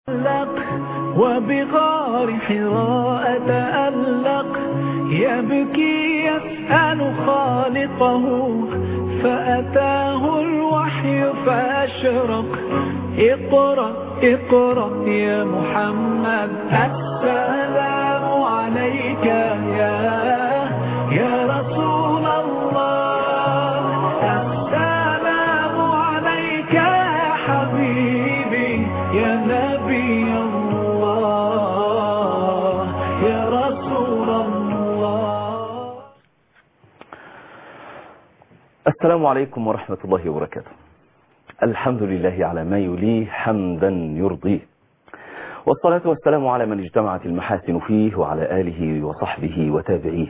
تألق وبغار حراء تألق يبكي يسأل خالقه فأتاه الوحي فأشرق اقرأ اقرأ يا محمد السلام عليك يا يا رسول الله السلام عليك يا حبيبي يا نبي الله يا رسول الله السلام عليكم ورحمة الله وبركاته الحمد لله على ما يليه حمدا يرضيه والصلاة والسلام على من اجتمعت المحاسن فيه وعلى آله وصحبه وتابعيه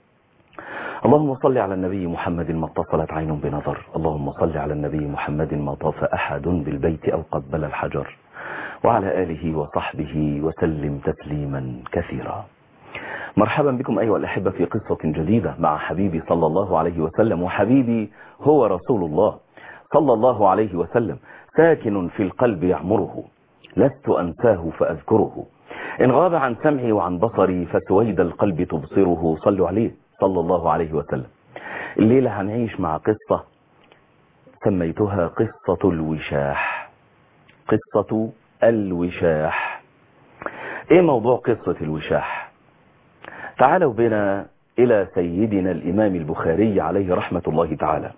اللهم صل على النبي محمد ما اتصلت عين بنظر اللهم صل على النبي محمد ما طاف أحد بالبيت أو قبل الحجر وعلى آله وصحبه وسلم تسليما كثيرا مرحبا بكم أيها الأحبة في قصة جديدة مع حبيبي صلى الله عليه وسلم وحبيبي هو رسول الله صلى الله عليه وسلم ساكن في القلب يعمره لست أنساه فأذكره إن غاب عن سمعي وعن بصري فسويد القلب تبصره صلوا عليه صلى الله عليه وسلم الليلة هنعيش مع قصة سميتها قصة الوشاح قصة الوشاح ايه موضوع قصة الوشاح تعالوا بنا الى سيدنا الامام البخاري عليه رحمة الله تعالى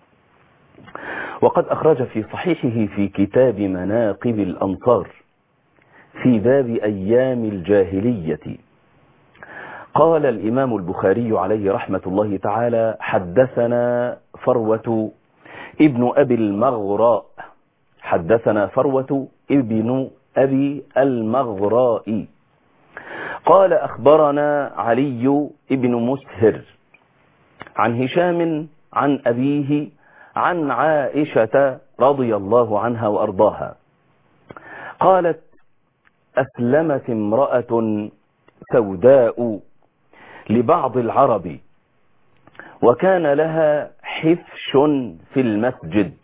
وقد اخرج في صحيحه في كتاب مناقب الانصار في باب ايام الجاهلية قال الامام البخاري عليه رحمة الله تعالى حدثنا فروة ابن ابي المغراء حدثنا فروة ابن ابي المغراء قال أخبرنا علي بن مسهر عن هشام عن أبيه عن عائشة رضي الله عنها وأرضاها قالت أسلمت امرأة سوداء لبعض العرب وكان لها حفش في المسجد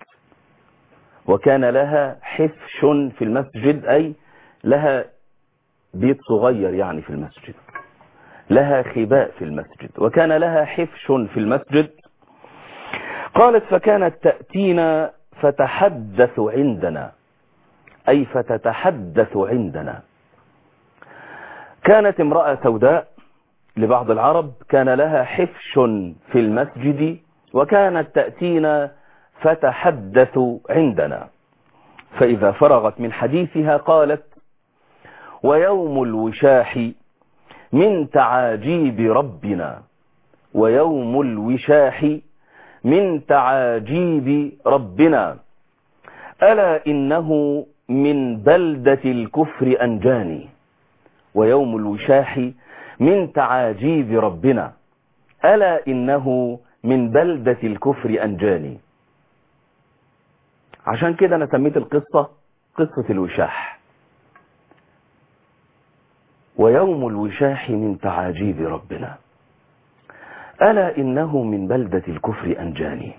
وكان لها حفش في المسجد أي لها بيت صغير يعني في المسجد لها خباء في المسجد وكان لها حفش في المسجد قالت فكانت تأتينا فتحدث عندنا أي فتتحدث عندنا كانت امرأة سوداء لبعض العرب كان لها حفش في المسجد وكانت تأتينا فتحدث عندنا فإذا فرغت من حديثها قالت ويوم الوشاح من تعاجيب ربنا ويوم الوشاح من تعاجيب ربنا ألا إنه من بلدة الكفر أنجاني ويوم الوشاح من تعاجيب ربنا ألا إنه من بلدة الكفر أنجاني عشان كده أنا سميت القصة قصة الوشاح ويوم الوشاح من تعاجيب ربنا ألا إنه من بلدة الكفر أنجاني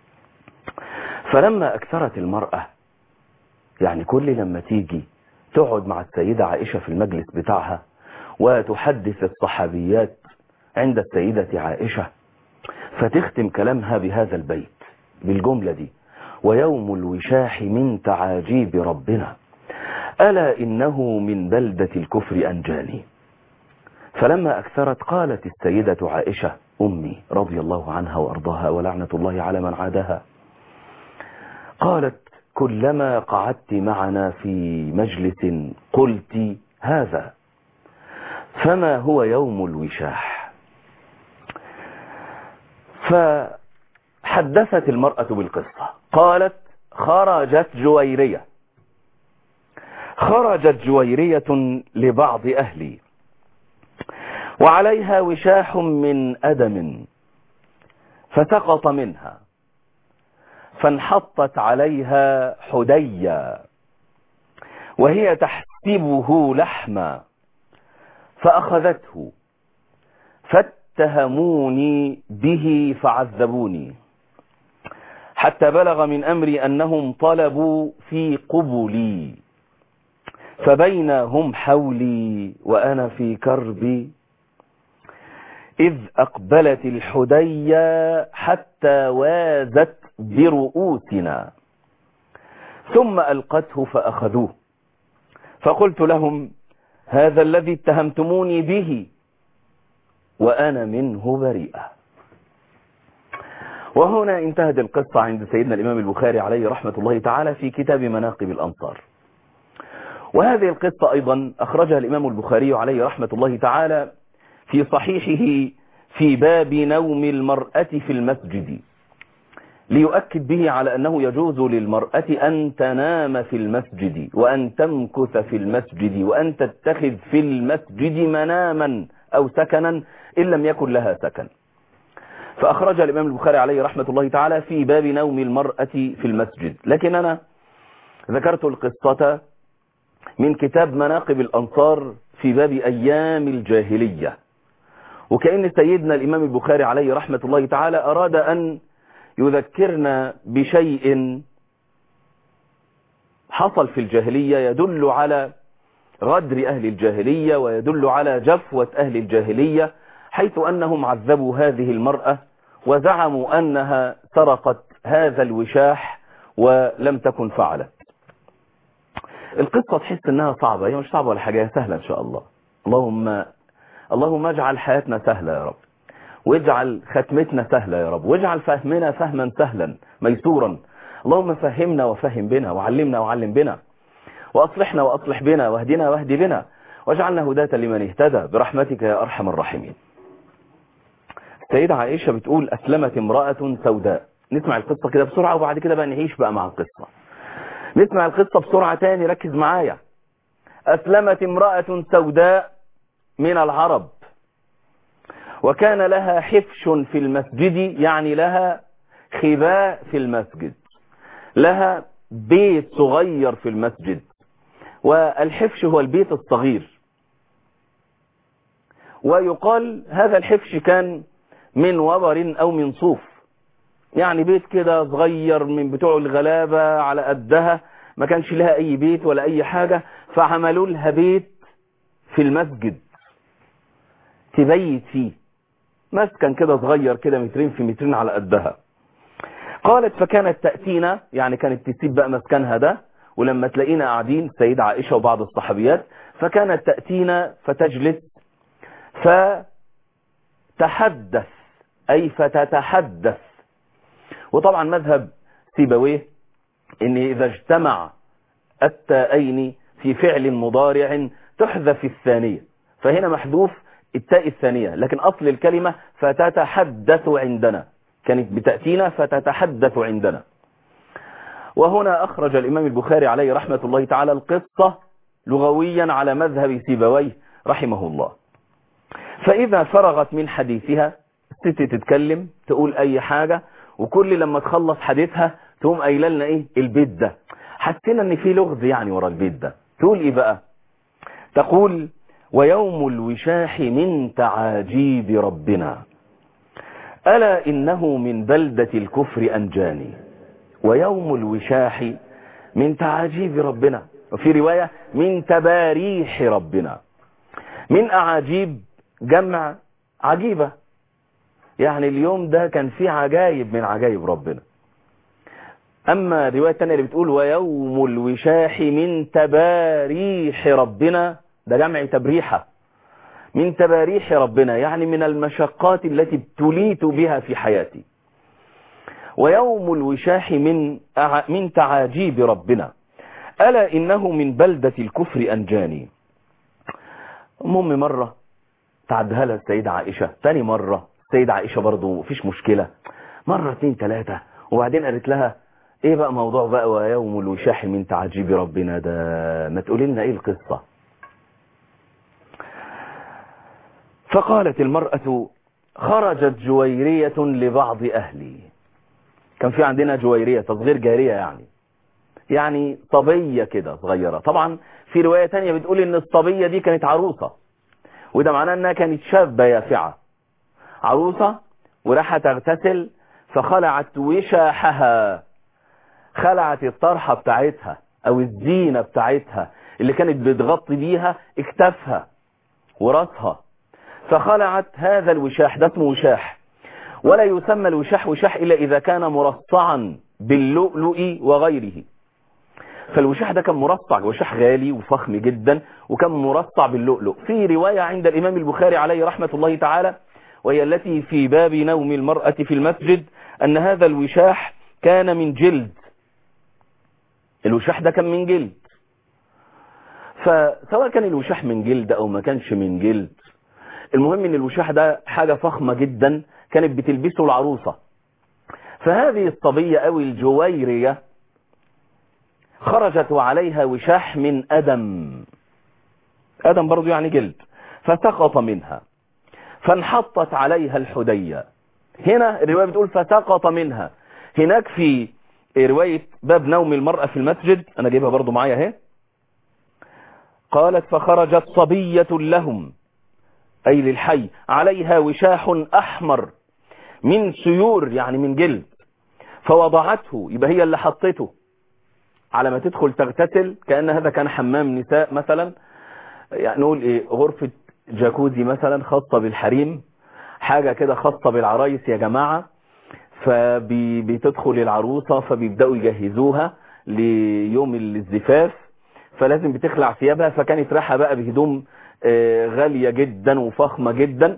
فلما أكثرت المرأة يعني كل لما تيجي تقعد مع السيدة عائشة في المجلس بتاعها وتحدث الصحابيات عند السيدة عائشة فتختم كلامها بهذا البيت بالجملة دي ويوم الوشاح من تعاجيب ربنا ألا إنه من بلدة الكفر أنجاني فلما أكثرت قالت السيدة عائشة أمي رضي الله عنها وأرضاها ولعنة الله على من عادها قالت كلما قعدت معنا في مجلس قلت هذا فما هو يوم الوشاح فحدثت المرأة بالقصة قالت خرجت جويرية خرجت جويرية لبعض أهلي وعليها وشاح من أدم فسقط منها فانحطت عليها حديا وهي تحسبه لحما فأخذته فاتهموني به فعذبوني حتى بلغ من أمري أنهم طلبوا في قبلي فبين هم حولي وأنا في كربي إذ أقبلت الحدية حتى وازت برؤوسنا ثم ألقته فأخذوه فقلت لهم هذا الذي اتهمتموني به وأنا منه بريئة وهنا انتهت القصة عند سيدنا الإمام البخاري عليه رحمة الله تعالى في كتاب مناقب الأنصار وهذه القصة أيضا أخرجها الإمام البخاري عليه رحمة الله تعالى في صحيحه في باب نوم المرأة في المسجد ليؤكد به على أنه يجوز للمرأة أن تنام في المسجد وأن تمكث في المسجد وأن تتخذ في المسجد مناما أو سكنا إن لم يكن لها سكن فأخرج الإمام البخاري عليه رحمة الله تعالى في باب نوم المرأة في المسجد لكن أنا ذكرت القصة من كتاب مناقب الأنصار في باب أيام الجاهلية وكأن سيدنا الإمام البخاري عليه رحمة الله تعالى أراد أن يذكرنا بشيء حصل في الجاهلية يدل على غدر أهل الجاهلية ويدل على جفوة أهل الجاهلية حيث أنهم عذبوا هذه المرأة وزعموا أنها سرقت هذا الوشاح ولم تكن فعلت القصة تحس أنها صعبة هي مش صعبة ولا حاجة هي سهلة إن شاء الله اللهم اللهم اجعل حياتنا سهلة يا رب واجعل ختمتنا سهلة يا رب واجعل فهمنا فهما سهلا ميسورا اللهم فهمنا وفهم بنا وعلمنا وعلم بنا وأصلحنا وأصلح بنا واهدنا واهد بنا واجعلنا هداة لمن اهتدى برحمتك يا أرحم الراحمين السيدة عائشة بتقول أسلمت امرأة سوداء نسمع القصة كده بسرعة وبعد كده بقى نعيش بقى مع القصة نسمع القصة بسرعة تاني ركز معايا أسلمت امرأة سوداء من العرب وكان لها حفش في المسجد يعني لها خباء في المسجد لها بيت صغير في المسجد والحفش هو البيت الصغير ويقال هذا الحفش كان من وبر أو من صوف يعني بيت كده صغير من بتوع الغلابة على قدها ما كانش لها أي بيت ولا أي حاجة فعملوا لها بيت في المسجد تبيت فيه مسكن كده صغير كده مترين في مترين على قدها قالت فكانت تأتينا يعني كانت تسيب بقى مسكنها ده ولما تلاقينا قاعدين سيدة عائشة وبعض الصحابيات فكانت تأتينا فتجلس فتحدث أي فتتحدث وطبعا مذهب سيبويه ان إذا اجتمع التاءين في فعل مضارع تحذف الثانية فهنا محذوف التاء الثانية لكن أصل الكلمة فتتحدث عندنا كانت بتأتينا فتتحدث عندنا وهنا أخرج الإمام البخاري عليه رحمة الله تعالى القصة لغويا على مذهب سيبويه رحمه الله فإذا فرغت من حديثها الست تتكلم تقول أي حاجة وكل لما تخلص حديثها تقوم قايله لنا إيه البيت ده حسينا إن في لغز يعني ورا البيت ده تقول إيه بقى تقول ويوم الوشاح من تعاجيب ربنا ألا إنه من بلدة الكفر أنجاني ويوم الوشاح من تعاجيب ربنا وفي رواية من تباريح ربنا من أعاجيب جمع عجيبة يعني اليوم ده كان فيه عجايب من عجايب ربنا أما الرواية الثانية اللي بتقول ويوم الوشاح من تباريح ربنا ده جمع تبريحة من تباريح ربنا يعني من المشقات التي ابتليت بها في حياتي ويوم الوشاح من من تعاجيب ربنا ألا إنه من بلدة الكفر أنجاني المهم مرة تعدها لها السيدة عائشة ثاني مرة السيدة عائشة برضو مفيش مشكلة مرة اتنين تلاتة وبعدين قالت لها ايه بقى موضوع بقى ويوم الوشاح من تعجيب ربنا ده ما تقولي لنا ايه القصة فقالت المرأة خرجت جويرية لبعض أهلي كان في عندنا جويرية تصغير جارية يعني يعني صبية كده صغيرة طبعا في رواية تانية بتقول ان الصبية دي كانت عروسة وده معناه انها كانت شابة يافعة عروسة وراحة تغتسل فخلعت وشاحها خلعت الطرحة بتاعتها او الزينة بتاعتها اللي كانت بتغطي بيها اكتافها وراسها فخلعت هذا الوشاح ده اسمه وشاح ولا يسمى الوشاح وشاح إلا إذا كان مرصعا باللؤلؤ وغيره فالوشاح ده كان مرصع وشاح غالي وفخم جدا وكان مرصع باللؤلؤ في رواية عند الإمام البخاري عليه رحمة الله تعالى وهي التي في باب نوم المرأة في المسجد أن هذا الوشاح كان من جلد الوشاح ده كان من جلد فسواء كان الوشاح من جلد أو ما كانش من جلد المهم ان الوشاح ده حاجة فخمة جدا كانت بتلبسه العروسة فهذه الصبية او الجويرية خرجت وعليها وشاح من أدم أدم برضو يعني جلد فسقط منها فانحطت عليها الحدية هنا الرواية بتقول فسقط منها هناك في رواية باب نوم المرأة في المسجد أنا جايبها برضو معايا اهي قالت فخرجت صبية لهم أي للحي عليها وشاح أحمر من سيور يعني من جلد فوضعته يبقى هي اللي حطته على ما تدخل تغتسل كأن هذا كان حمام نساء مثلا يعني نقول ايه غرفة جاكوزي مثلا خاصة بالحريم حاجة كده خاصة بالعرايس يا جماعة فبتدخل العروسة فبيبدأوا يجهزوها ليوم الزفاف فلازم بتخلع ثيابها فكانت رايحة بقى بهدوم غالية جدا وفخمة جدا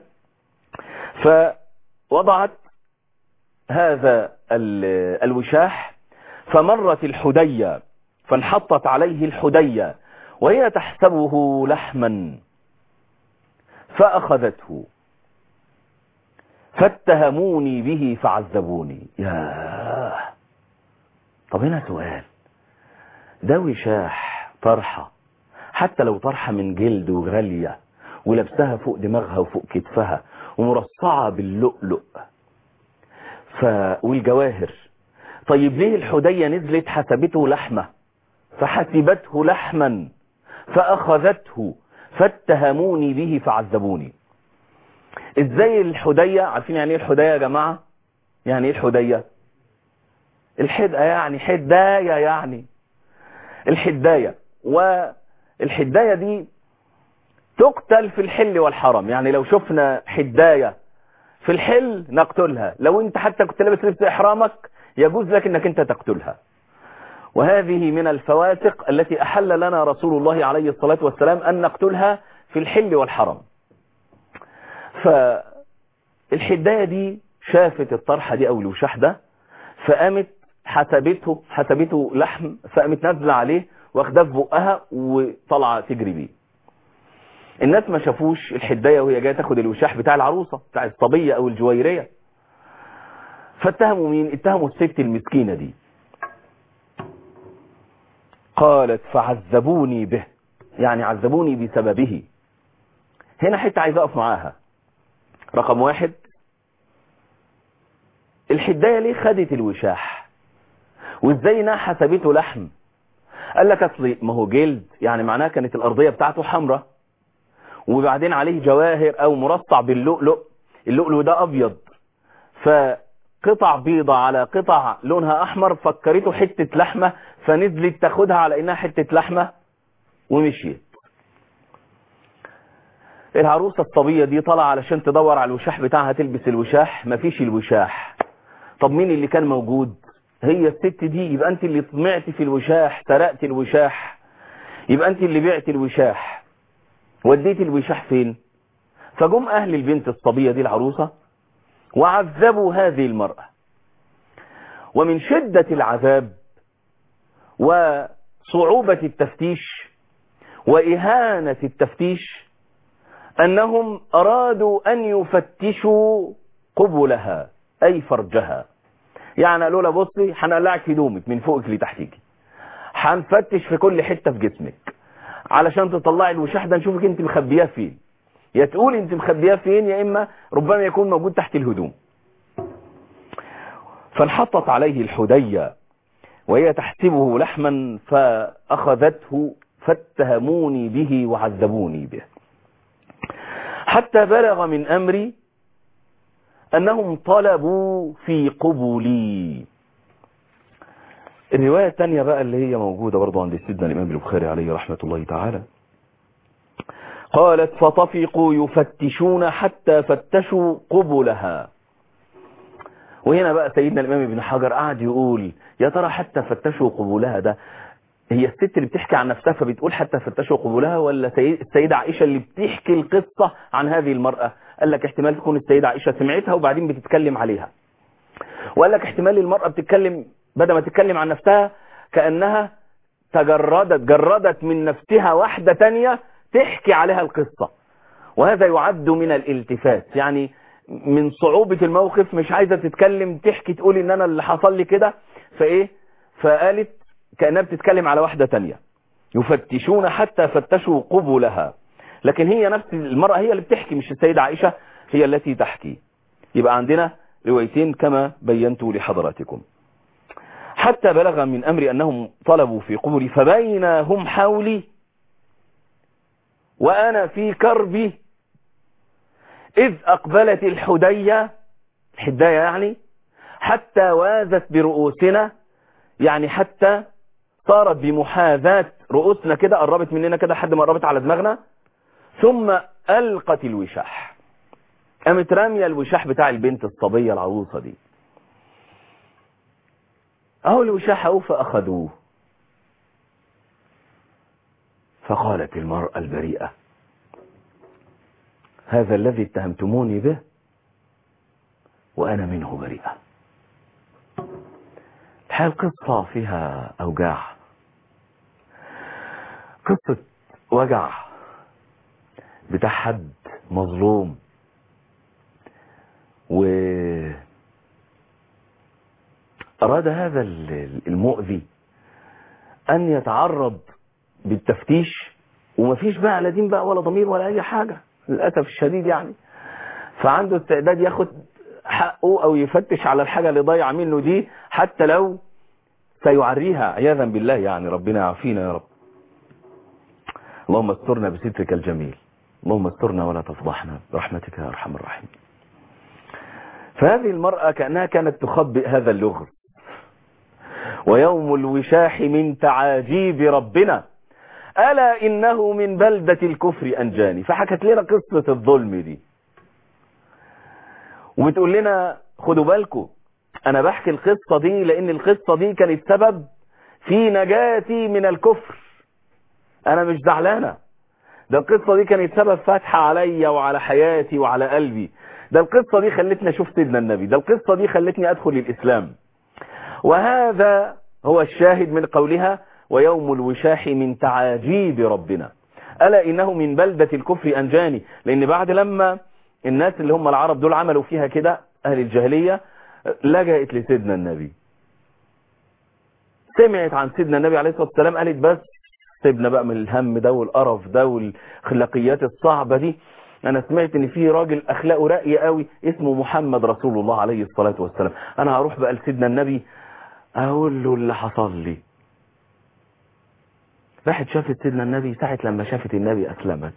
فوضعت هذا الوشاح فمرت الحدية فانحطت عليه الحدية وهي تحسبه لحما فأخذته فاتهموني به فعذبوني يا طب هنا سؤال ده وشاح طرحة حتى لو طرحة من جلد وغالية ولبسها فوق دماغها وفوق كتفها ومرصعة باللؤلؤ ف... والجواهر طيب ليه الحدية نزلت حسبته لحمة فحسبته لحما فأخذته فاتهموني به فعذبوني ازاي الحدية عارفين يعني ايه الحدية يا جماعة يعني ايه الحدية الحدقة يعني حداية يعني الحداية والحداية دي تقتل في الحل والحرم يعني لو شفنا حداية في الحل نقتلها لو انت حتى كنت لابس لبس احرامك يجوز لك انك انت تقتلها وهذه من الفواسق التي احل لنا رسول الله عليه الصلاة والسلام ان نقتلها في الحل والحرم فالحداية دي شافت الطرحة دي او الوشاح ده فقامت حسبته حسبته لحم فقامت نازله عليه واخداه في بقها وطالعه تجري بيه الناس ما شافوش الحدايه وهي جايه تاخد الوشاح بتاع العروسه بتاع الصبيه او الجويريه فاتهموا مين اتهموا الست المسكينه دي قالت فعذبوني به يعني عذبوني بسببه هنا حته عايز اقف معاها رقم واحد الحدايه ليه خدت الوشاح وازاي انها حسبته لحم قال لك اصل ما هو جلد يعني معناها كانت الارضيه بتاعته حمراء وبعدين عليه جواهر او مرصع باللؤلؤ اللؤلؤ ده ابيض فقطع بيضة على قطع لونها احمر فكرته حتة لحمة فنزلت تاخدها على انها حتة لحمة ومشيت العروسة الصبية دي طلع علشان تدور على الوشاح بتاعها تلبس الوشاح مفيش الوشاح طب مين اللي كان موجود هي الست دي يبقى انت اللي طمعت في الوشاح سرقت الوشاح يبقى انت اللي بعت الوشاح وديت الوشاح فين فجم اهل البنت الصبية دي العروسة وعذبوا هذه المرأة ومن شدة العذاب وصعوبة التفتيش وإهانة التفتيش أنهم أرادوا أن يفتشوا قبلها أي فرجها يعني قالوا لها بصي هنقلعك هدومك من فوقك لتحتيك هنفتش في كل حتة في جسمك علشان تطلعي الوشاح ده نشوفك انت مخبياه فين يا تقول انت مخبياه فين يا اما ربما يكون موجود تحت الهدوم فانحطت عليه الحدية وهي تحسبه لحما فأخذته فاتهموني به وعذبوني به حتى بلغ من أمري أنهم طلبوا في قبلي الرواية الثانية بقى اللي هي موجودة برضو عند سيدنا الإمام البخاري عليه رحمة الله تعالى قالت فطفقوا يفتشون حتى فتشوا قبلها وهنا بقى سيدنا الإمام ابن حجر قعد يقول يا ترى حتى فتشوا قبولها ده هي الست اللي بتحكي عن نفسها فبتقول حتى فتشوا قبولها ولا السيدة عائشة اللي بتحكي القصة عن هذه المرأة قال لك احتمال تكون السيدة عائشة سمعتها وبعدين بتتكلم عليها وقال لك احتمال المرأة بتتكلم بدل ما تتكلم عن نفسها كأنها تجردت جردت من نفسها واحدة تانية تحكي عليها القصة وهذا يعد من الالتفات يعني من صعوبة الموقف مش عايزة تتكلم تحكي تقول ان انا اللي حصل لي كده فايه فقالت كأنها بتتكلم على واحدة تانية يفتشون حتى فتشوا قبلها لكن هي نفس المرأة هي اللي بتحكي مش السيدة عائشة هي التي تحكي يبقى عندنا روايتين كما بينت لحضراتكم حتى بلغ من أمر أنهم طلبوا في قبري فبين هم حولي وأنا في كربي إذ أقبلت الحدية الحداية يعني حتى وازت برؤوسنا يعني حتى صارت بمحاذاة رؤوسنا كده قربت مننا كده لحد ما قربت على دماغنا ثم ألقت الوشاح قامت رامية الوشاح بتاع البنت الصبية العروسة دي اهو الوشاح اهو فاخذوه فقالت المرأة البريئة هذا الذي اتهمتموني به وانا منه بريئة الحقيقة القصة فيها اوجاع قصة وجع بتاع حد مظلوم و أراد هذا المؤذي أن يتعرض بالتفتيش ومفيش بقى لا دين بقى ولا ضمير ولا أي حاجة للأسف الشديد يعني فعنده استعداد ياخد حقه أو يفتش على الحاجة اللي ضايعة منه دي حتى لو سيعريها عياذا بالله يعني ربنا يعافينا يا رب اللهم استرنا بسترك الجميل اللهم استرنا ولا تفضحنا برحمتك يا أرحم الراحمين فهذه المرأة كأنها كانت تخبئ هذا اللغز ويوم الوشاح من تعاجيب ربنا ألا إنه من بلدة الكفر أنجاني فحكت لنا قصة الظلم دي وبتقول لنا خدوا بالكم أنا بحكي القصة دي لأن القصة دي كانت سبب في نجاتي من الكفر أنا مش زعلانة ده القصة دي كانت سبب فتح عليا وعلى حياتي وعلى قلبي ده القصة دي خلتني أشوف سيدنا النبي ده القصة دي خلتني أدخل الإسلام وهذا هو الشاهد من قولها ويوم الوشاح من تعاجيب ربنا ألا إنه من بلدة الكفر أنجاني لأن بعد لما الناس اللي هم العرب دول عملوا فيها كده أهل الجاهلية لجأت لسيدنا النبي سمعت عن سيدنا النبي عليه الصلاة والسلام قالت بس سيبنا بقى من الهم ده والقرف ده والخلاقيات الصعبة دي انا سمعت ان في راجل اخلاقه راقية قوي اسمه محمد رسول الله عليه الصلاة والسلام انا هروح بقى لسيدنا النبي اقول له اللي حصل لي راحت شافت سيدنا النبي ساعة لما شافت النبي اسلمت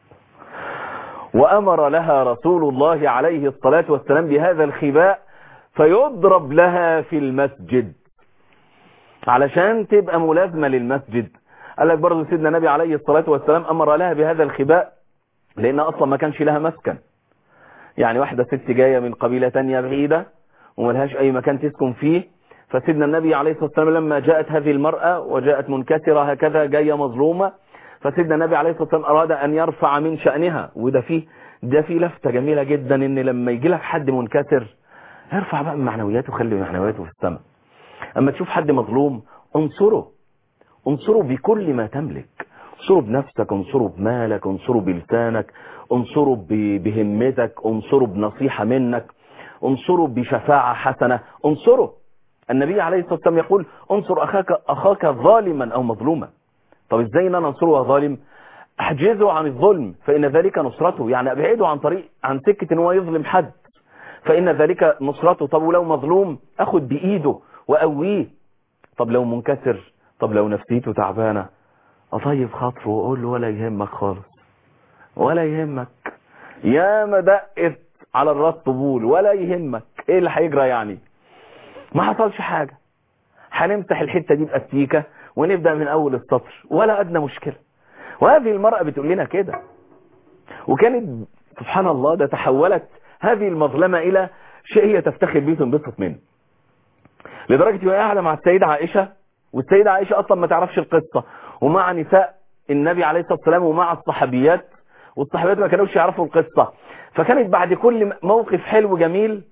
وامر لها رسول الله عليه الصلاة والسلام بهذا الخباء فيضرب لها في المسجد علشان تبقى ملازمة للمسجد قال لك برضه سيدنا النبي عليه الصلاة والسلام امر لها بهذا الخباء لان اصلا ما كانش لها مسكن يعني واحدة ست جاية من قبيلة تانية بعيدة وملهاش اي مكان تسكن فيه فسيدنا النبي عليه الصلاة والسلام لما جاءت هذه المرأة وجاءت منكسرة هكذا جاية مظلومة فسيدنا النبي عليه الصلاة والسلام اراد ان يرفع من شأنها وده فيه ده فيه لفتة جميلة جدا ان لما يجي لك حد منكسر ارفع بقى من معنوياته وخلي معنوياته في السماء اما تشوف حد مظلوم انصره انصره بكل ما تملك انصره بنفسك انصره بمالك انصره بلسانك انصره بهمتك انصره بنصيحة منك انصره بشفاعة حسنة انصره النبي عليه الصلاة والسلام يقول انصر أخاك, أخاك ظالما أو مظلوما طب ازاي ان انا انصره ظالم احجزه عن الظلم فإن ذلك نصرته يعني ابعده عن طريق عن سكة ان هو يظلم حد فإن ذلك نصرته طب ولو مظلوم اخد بإيده وأقويه طب لو منكسر طب لو نفسيته تعبانة اطيب خاطره واقول له ولا يهمك خالص ولا يهمك يا ما دقت على الراس طبول ولا يهمك ايه اللي هيجرى يعني ما حصلش حاجة هنمسح الحتة دي بأستيكة ونبدأ من أول السطر ولا أدنى مشكلة وهذه المرأة بتقول لنا كده وكانت سبحان الله ده تحولت هذه المظلمة إلى شيء هي تفتخر به وتنبسط منه لدرجة وهي قاعدة مع السيدة عائشة والسيدة عائشة أصلا ما تعرفش القصة ومع نساء النبي عليه الصلاة والسلام ومع الصحابيات والصحابيات ما كانوش يعرفوا القصة فكانت بعد كل موقف حلو جميل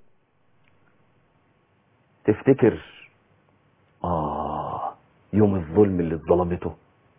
تفتكر آه يوم الظلم اللي اتظلمته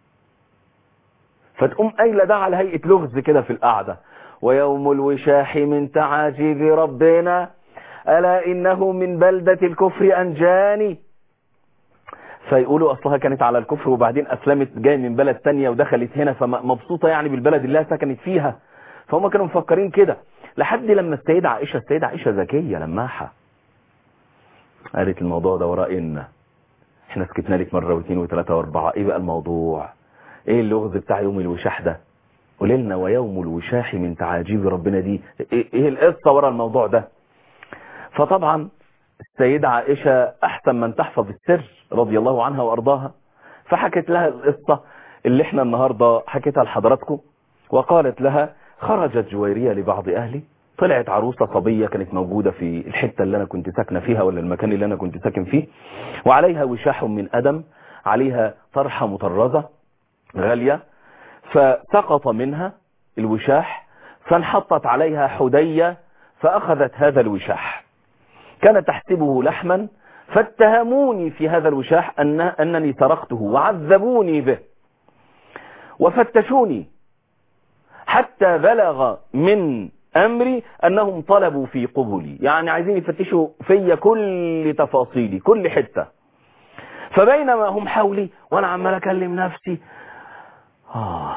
فتقوم قايله ده على هيئة لغز كده في القعدة ويوم الوشاح من تعاجيب ربنا ألا إنه من بلدة الكفر أنجاني فيقولوا أصلها كانت على الكفر وبعدين أسلمت جاي من بلد تانية ودخلت هنا فمبسوطة يعني بالبلد اللي سكنت فيها فهم كانوا مفكرين كده لحد لما السيدة عائشة السيدة عائشة ذكية لماحة قالت الموضوع ده ورائنا احنا سكتنا لك مرة واثنين وثلاثة واربعة ايه بقى الموضوع ايه اللغز بتاع يوم الوشاح ده قول لنا ويوم الوشاح من تعاجيب ربنا دي ايه, ايه القصة ورا الموضوع ده فطبعا السيدة عائشة احسن من تحفظ السر رضي الله عنها وارضاها فحكت لها القصة اللي احنا النهاردة حكيتها لحضراتكم وقالت لها خرجت جويرية لبعض اهلي طلعت عروسة صبية كانت موجودة في الحتة اللي انا كنت ساكنة فيها ولا المكان اللي انا كنت ساكن فيه وعليها وشاح من ادم عليها طرحة مطرزة غالية فسقط منها الوشاح فانحطت عليها حدية فأخذت هذا الوشاح كانت تحسبه لحما فاتهموني في هذا الوشاح أن أنني سرقته وعذبوني به وفتشوني حتى بلغ من أمري أنهم طلبوا في قبلي يعني عايزين يفتشوا في كل تفاصيلي كل حتة فبينما هم حولي وأنا عمال أكلم نفسي آه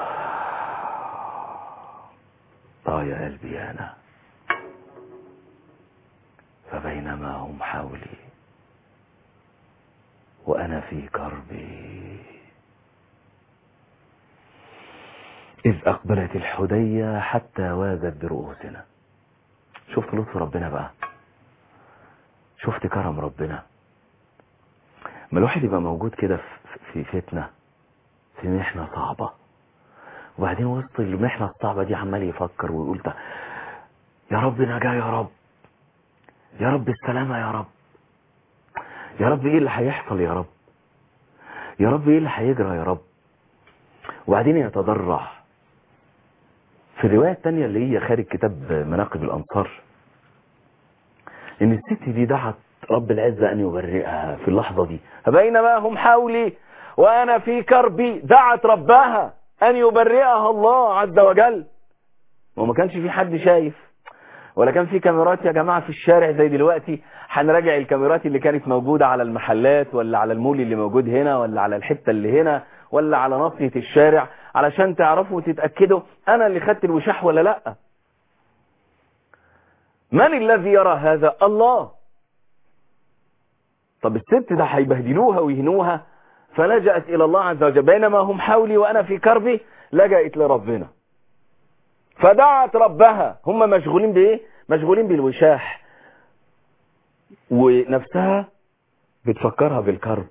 آه يا قلبي أنا فبينما هم حولي وأنا في كربي إذ أقبلت الحدية حتى وازت برؤوسنا شفت لطف ربنا بقى شفت كرم ربنا ما الواحد يبقى موجود كده في فتنة في محنة صعبة وبعدين وسط المحنة الصعبة دي عمال يفكر ويقول ده يا رب نجاة يا رب يا رب السلامة يا رب يا رب ايه اللي هيحصل يا رب يا رب ايه اللي هيجرى يا رب وبعدين يتضرع في الرواية التانية اللي هي خارج كتاب مناقب الأنصار إن الست دي دعت رب العزة أن يبرئها في اللحظة دي فبينما هم حولي وأنا في كربي دعت ربها أن يبرئها الله عز وجل وما كانش في حد شايف ولا كان في كاميرات يا جماعة في الشارع زي دلوقتي هنراجع الكاميرات اللي كانت موجودة على المحلات ولا على المول اللي موجود هنا ولا على الحتة اللي هنا ولا على ناصية الشارع علشان تعرفوا وتتأكدوا أنا اللي خدت الوشاح ولا لأ من الذي يرى هذا الله طب الست ده هيبهدلوها ويهنوها فلجأت إلى الله عز وجل بينما هم حولي وأنا في كربي لجأت لربنا فدعت ربها هم مشغولين بإيه مشغولين بالوشاح ونفسها بتفكرها بالكرب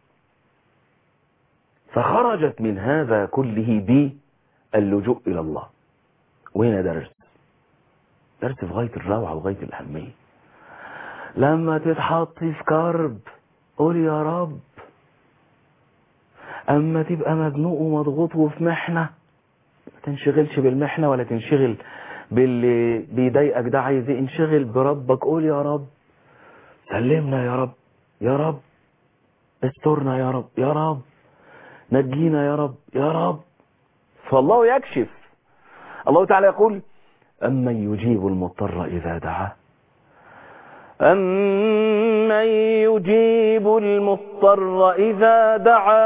فخرجت من هذا كله باللجوء إلى الله وهنا درس درس في غاية الروعة وغاية الأهمية لما تتحط في كرب قول يا رب أما تبقى مزنوق ومضغوط وفي محنة ما تنشغلش بالمحنة ولا تنشغل باللي بيضايقك ده عايز ايه انشغل بربك قول يا رب سلمنا يا رب يا رب استرنا يا رب يا رب نجينا يا رب يا رب فالله يكشف الله تعالى يقول أمن يجيب المضطر إذا دعاه أمن يجيب المضطر إذا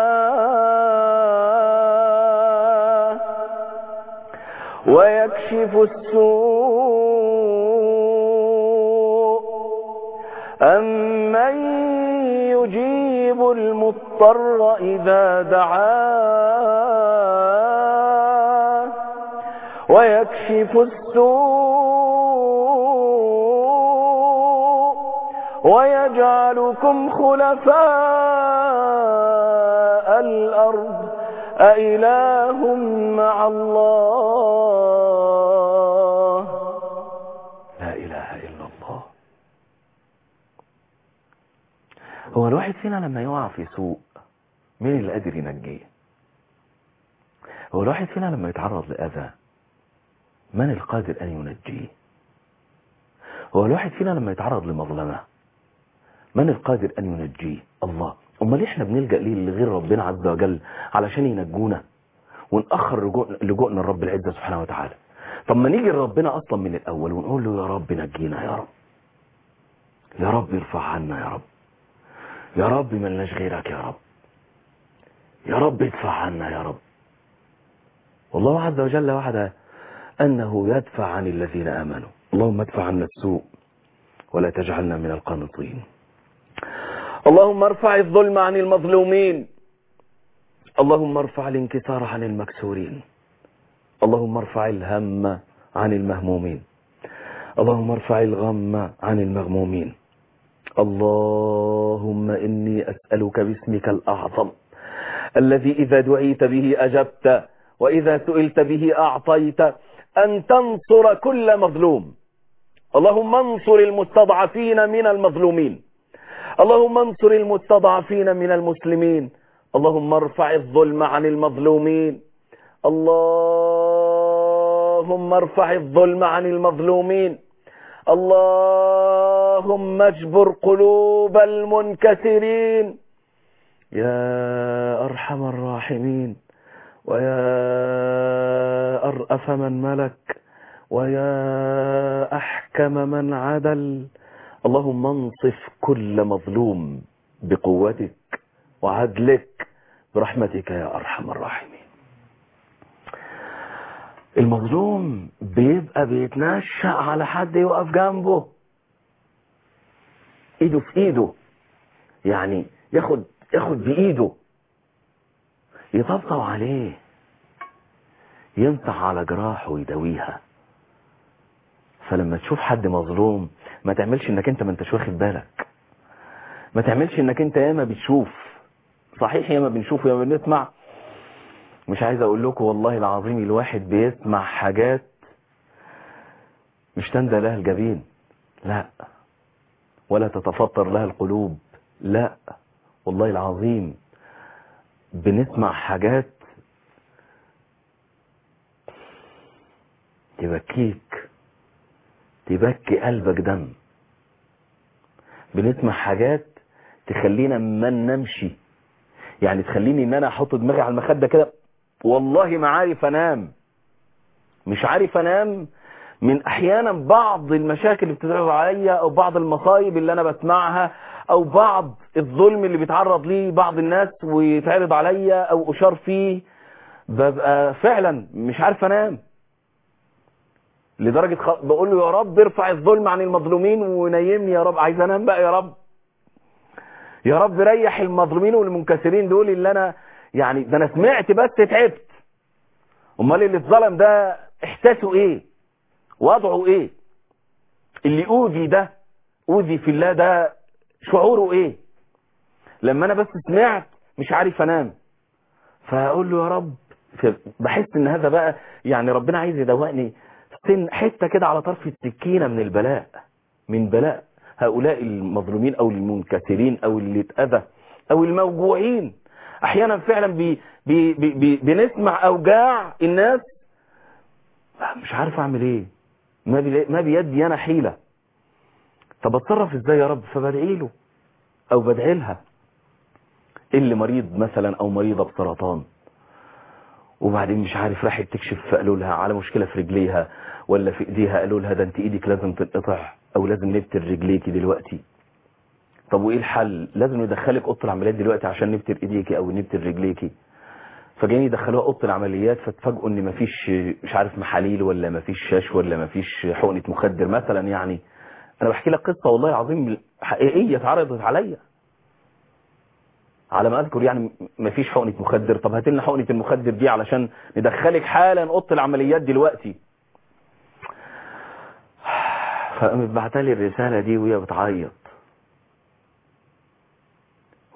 دعاه ويكشف السوء أمن يجيب المضطر إذا دعاه ويكشف السوء ويجعلكم خلفاء الأرض أإله مع الله لا إله إلا الله هو الواحد فينا لما يقع في سوء مين اللي قادر ينجيه هو الواحد فينا لما يتعرض لأذى من القادر أن ينجيه هو الواحد فينا لما يتعرض لمظلمة من القادر أن ينجيه الله أمال إحنا بنلجأ ليه لغير ربنا عز وجل علشان ينجونا ونأخر رجوع- لجوءنا لرب العزة سبحانه وتعالى طب ما نيجي لربنا أصلا من الأول ونقول له يا رب نجينا يا رب يا رب ارفع عنا يا رب يا رب ملناش غيرك يا رب يا رب ادفع عنا يا رب والله عز وجل وعد أنه يدفع عن الذين آمنوا اللهم ادفع عنا السوء ولا تجعلنا من القانطين اللهم ارفع الظلم عن المظلومين اللهم ارفع الانكسار عن المكسورين اللهم ارفع الهم عن المهمومين اللهم ارفع الغم عن المغمومين اللهم إني أسألك باسمك الأعظم الذي إذا دعيت به أجبت وإذا سئلت به أعطيت أن تنصر كل مظلوم اللهم انصر المستضعفين من المظلومين اللهم انصر المستضعفين من المسلمين اللهم ارفع الظلم عن المظلومين اللهم ارفع الظلم عن المظلومين اللهم اجبر قلوب المنكسرين يا أرحم الراحمين ويا أرأف من ملك ويا أحكم من عدل اللهم انصف كل مظلوم بقوتك وعدلك برحمتك يا أرحم الراحمين المظلوم بيبقى بيتنشأ على حد يقف جنبه ايده في ايده يعني ياخد ياخد بايده يطبطب عليه يمسح على جراحه ويداويها فلما تشوف حد مظلوم ما تعملش انك انت ما انتش واخد بالك ما تعملش انك انت ياما بتشوف صحيح ياما بنشوف وياما بنسمع مش عايز اقول لكم والله العظيم الواحد بيسمع حاجات مش تندى لها الجبين لا ولا تتفطر لها القلوب لا والله العظيم بنسمع حاجات تبكيك تبكي قلبك دم بنسمع حاجات تخلينا ما ننامشي يعني تخليني ان انا احط دماغي على المخده كده والله ما عارف انام مش عارف انام من احيانا بعض المشاكل اللي بتتعرض عليا او بعض المصايب اللي انا بسمعها او بعض الظلم اللي بيتعرض ليه بعض الناس ويتعرض عليا او اشار فيه ببقى فعلا مش عارف انام لدرجة خ... بقول له يا رب ارفع الظلم عن المظلومين ونيمني يا رب عايز انام بقى يا رب يا رب ريح المظلومين والمنكسرين دول اللي انا يعني ده انا سمعت بس تعبت امال اللي اتظلم ده احساسه ايه وضعه ايه اللي اوذي ده اوذي في الله ده شعوره ايه لما انا بس سمعت مش عارف انام فاقول له يا رب بحس ان هذا بقى يعني ربنا عايز يدوقني سن حته كده على طرف السكينه من البلاء من بلاء هؤلاء المظلومين او المنكسرين او اللي اتاذى او الموجوعين احيانا فعلا بي بي بي بي بنسمع اوجاع الناس مش عارف اعمل ايه ما بي ما بيدي انا حيله طب اتصرف ازاي يا رب فبدعي له او بدعي لها اللي مريض مثلا او مريضه بسرطان وبعدين مش عارف راحت تكشف فقالوا لها على مشكله في رجليها ولا في ايديها قالوا لها ده انت ايدك لازم تنقطع او لازم نبتر رجليكي دلوقتي طب وايه الحل لازم ندخلك اوضه العمليات دلوقتي عشان نبتر ايديكي او نبتر رجليكي فجايين يدخلوها اوضه العمليات فتفاجئوا ان مفيش مش عارف محاليل ولا مفيش شاش ولا مفيش حقنه مخدر مثلا يعني انا بحكي لك قصه والله العظيم حقيقيه اتعرضت عليا على ما اذكر يعني مفيش حقنه مخدر طب هات لنا حقنه المخدر دي علشان ندخلك حالا اوضه العمليات دلوقتي فقامت بعتلي الرساله دي وهي بتعيط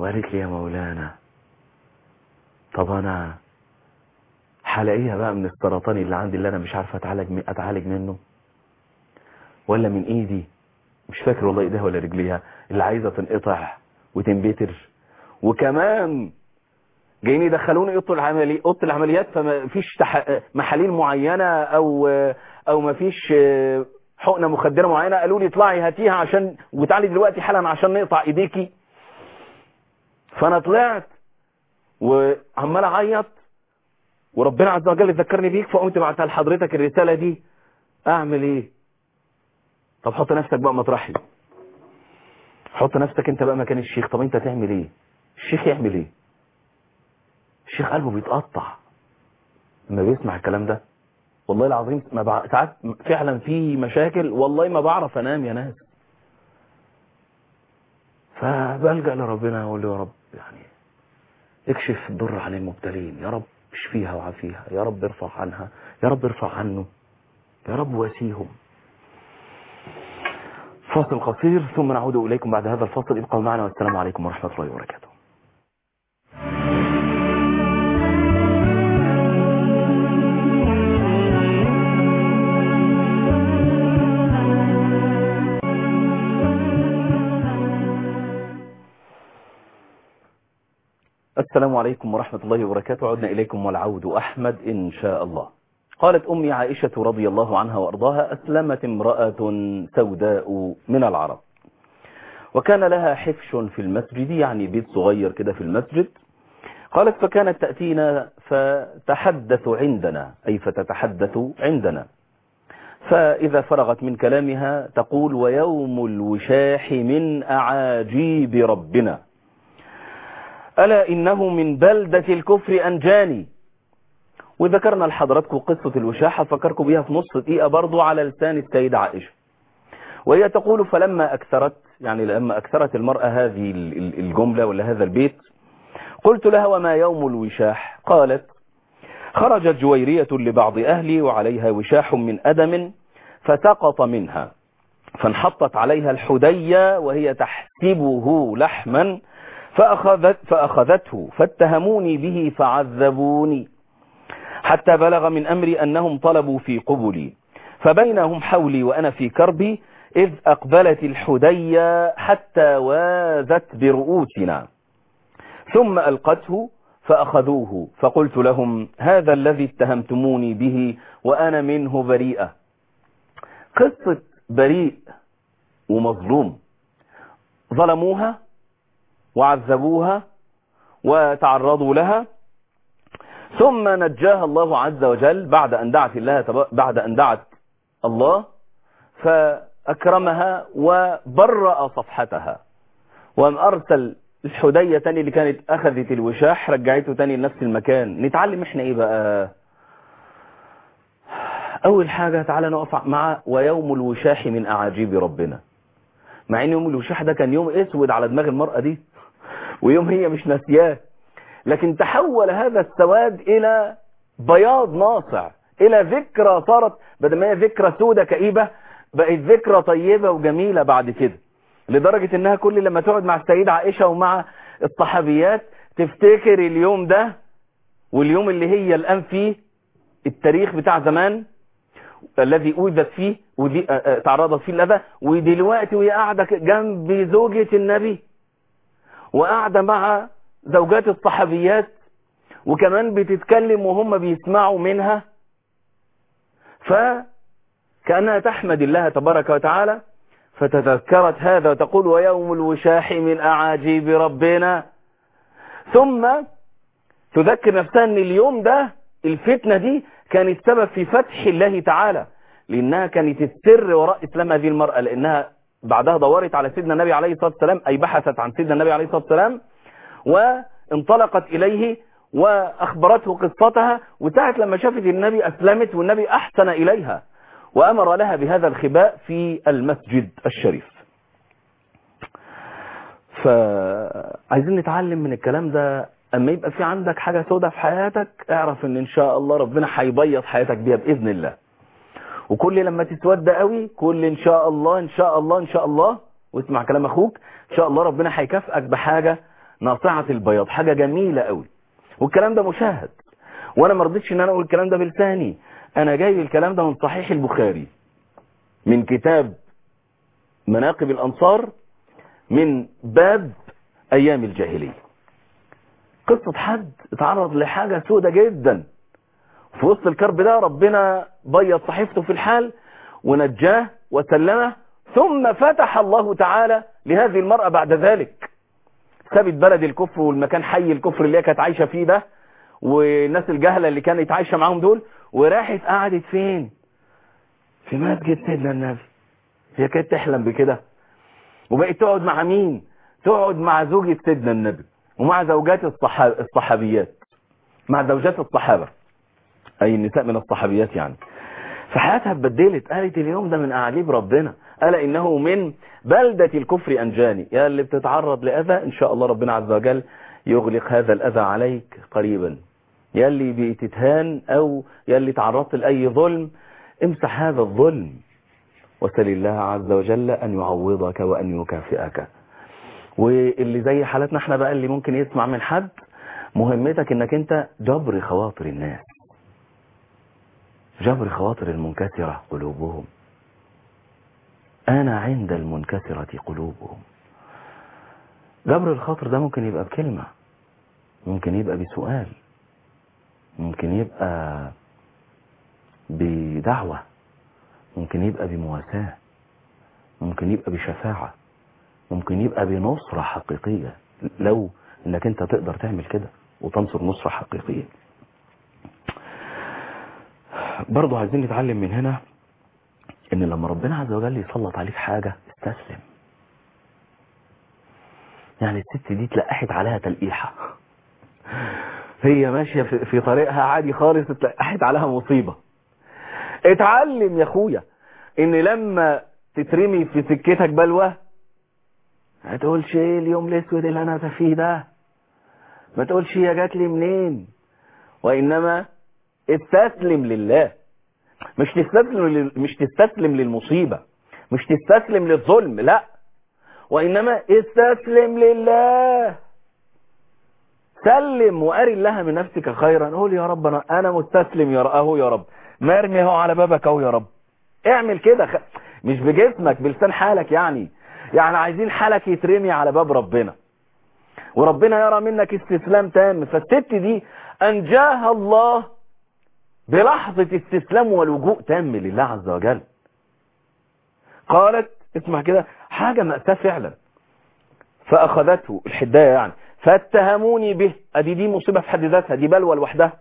وقالت لي يا مولانا طب انا هلاقيها بقى من السرطان اللي عندي اللي انا مش عارفه اتعالج اتعالج منه ولا من ايدي مش فاكر والله ايديها ولا رجليها اللي عايزه تنقطع وتنبتر وكمان جايين يدخلوني اوضه العملي اوضه العمليات فما فيش تح... محاليل معينه او او ما فيش حقنه مخدره معينه قالوا لي اطلعي هاتيها عشان وتعالي دلوقتي حالا عشان نقطع ايديكي فانا طلعت وعمال اعيط وربنا عز وجل ذكرني بيك فقمت بعتها لحضرتك الرساله دي اعمل ايه طب حط نفسك بقى مطرحي حط نفسك انت بقى مكان الشيخ طب انت تعمل ايه الشيخ يعمل ايه الشيخ قلبه بيتقطع لما بيسمع الكلام ده والله العظيم ما بع... ساعات فعلا في مشاكل والله ما بعرف انام يا ناس فبلجأ لربنا اقول له يا رب يعني اكشف الضر عن المبتلين يا رب اشفيها وعافيها يا رب ارفع عنها يا رب ارفع عنه يا رب واسيهم فاصل قصير ثم نعود إليكم بعد هذا الفاصل ابقوا معنا والسلام عليكم ورحمة الله وبركاته السلام عليكم ورحمة الله وبركاته عدنا إليكم والعود أحمد إن شاء الله قالت أمي عائشة رضي الله عنها وأرضاها أسلمت امرأة سوداء من العرب وكان لها حفش في المسجد يعني بيت صغير كده في المسجد قالت فكانت تأتينا فتحدث عندنا أي فتتحدث عندنا فإذا فرغت من كلامها تقول ويوم الوشاح من أعاجيب ربنا ألا إنه من بلدة الكفر أنجاني وذكرنا لحضراتكم قصة الوشاحة فكركم بيها في نص دقيقة برضو على لسان السيدة عائشة وهي تقول فلما أكثرت يعني لما أكثرت المرأة هذه الجملة ولا هذا البيت قلت لها وما يوم الوشاح قالت خرجت جويرية لبعض أهلي وعليها وشاح من أدم فسقط منها فانحطت عليها الحدية وهي تحسبه لحما فأخذت فأخذته فاتهموني به فعذبوني حتى بلغ من أمري أنهم طلبوا في قبلي فبينهم حولي وأنا في كربي إذ أقبلت الحدية حتى وازت برؤوسنا ثم ألقته فأخذوه فقلت لهم هذا الذي اتهمتموني به وأنا منه بريئة قصة بريء ومظلوم ظلموها وعذبوها وتعرضوا لها ثم نجاها الله عز وجل بعد أن دعت الله بعد أن دعت الله فأكرمها وبرأ صفحتها وأن أرسل الحدية تاني اللي كانت أخذت الوشاح رجعته تاني لنفس المكان نتعلم احنا ايه بقى أول حاجة تعالى نقف مع ويوم الوشاح من أعاجيب ربنا مع ان يوم الوشاح ده كان يوم اسود على دماغ المرأة دي ويوم هي مش ناسياه لكن تحول هذا السواد الى بياض ناصع الى ذكرى صارت بدل ما هي ذكرى سودة كئيبة بقت ذكرى طيبة وجميلة بعد كده لدرجة انها كل لما تقعد مع السيدة عائشة ومع الصحابيات تفتكر اليوم ده واليوم اللي هي الان فيه التاريخ بتاع زمان الذي أوذت فيه ودي تعرضت فيه الأذى ودلوقتي وهي قاعدة جنب زوجة النبي وقاعدة مع زوجات الصحابيات وكمان بتتكلم وهم بيسمعوا منها فكأنها تحمد الله تبارك وتعالى فتذكرت هذا وتقول ويوم الوشاح من أعاجيب ربنا ثم تذكر نفسها ان اليوم ده الفتنة دي كانت سبب في فتح الله تعالى لأنها كانت السر وراء إسلام هذه المرأة لأنها بعدها دورت على سيدنا النبي عليه الصلاة والسلام أي بحثت عن سيدنا النبي عليه الصلاة والسلام وانطلقت إليه وأخبرته قصتها وساعة لما شافت النبي أسلمت والنبي أحسن إليها وأمر لها بهذا الخباء في المسجد الشريف فعايزين نتعلم من الكلام ده اما يبقى في عندك حاجة سودة في حياتك اعرف ان ان شاء الله ربنا هيبيض حياتك بيها باذن الله وكل لما تتودى قوي كل ان شاء الله ان شاء الله ان شاء الله واسمع كلام اخوك ان شاء الله ربنا هيكافئك بحاجة ناصعة البياض حاجة جميلة قوي والكلام ده مشاهد وانا ما رضيتش ان انا اقول الكلام ده بلساني انا جايب الكلام ده من صحيح البخاري من كتاب مناقب الانصار من باب ايام الجاهلية قصة حد اتعرض لحاجة سودة جدا في وسط الكرب ده ربنا بيض صحيفته في الحال ونجاه وسلمه ثم فتح الله تعالى لهذه المرأة بعد ذلك سابت بلد الكفر والمكان حي الكفر اللي هي كانت عايشة فيه ده والناس الجهلة اللي كانت عايشة معاهم دول وراحت قعدت فين في مسجد سيدنا النبي هي كانت تحلم بكده وبقت تقعد مع مين تقعد مع زوجة سيدنا النبي ومع زوجات الصحاب الصحابيات مع زوجات الصحابة أي النساء من الصحابيات يعني فحياتها اتبدلت قالت اليوم ده من أعجيب ربنا ألا إنه من بلدة الكفر أنجاني يا اللي بتتعرض لأذى إن شاء الله ربنا عز وجل يغلق هذا الأذى عليك قريبا يا اللي بتتهان أو يا اللي تعرضت لأي ظلم امسح هذا الظلم وسل الله عز وجل أن يعوضك وأن يكافئك واللي زي حالتنا احنا بقى اللي ممكن يسمع من حد مهمتك انك انت جبر خواطر الناس جبر خواطر المنكسرة قلوبهم أنا عند المنكسرة قلوبهم جبر الخاطر ده ممكن يبقى بكلمة ممكن يبقى بسؤال ممكن يبقى بدعوة ممكن يبقى بمواساة ممكن يبقى بشفاعة ممكن يبقى بنصرة حقيقية لو انك انت تقدر تعمل كده وتنصر نصرة حقيقية برضو عايزين نتعلم من هنا ان لما ربنا عز وجل يسلط عليك حاجة استسلم يعني الست دي تلقحت عليها تلقيحة هي ماشية في في طريقها عادي خالص اتلقحت عليها مصيبة اتعلم يا اخويا ان لما تترمي في سكتك بلوى ما تقولش ايه اليوم الاسود اللي انا فيه ده ما تقولش هي جات لي منين وانما استسلم لله مش تستسلم لل... مش تستسلم للمصيبة مش تستسلم للظلم لا وانما استسلم لله سلم واري الله من نفسك خيرا قول يا رب انا انا مستسلم يا اهو يا رب مرمي اهو على بابك اهو يا رب اعمل كده خ... مش بجسمك بلسان حالك يعني يعني عايزين حالك يترمي على باب ربنا وربنا يرى منك استسلام تام فالست دي انجاها الله بلحظة استسلام ولجوء تام لله عز وجل قالت اسمع كده حاجة مأساة فعلا فأخذته الحداية يعني فاتهموني به ادي دي مصيبة في حد ذاتها دي بلوى لوحدها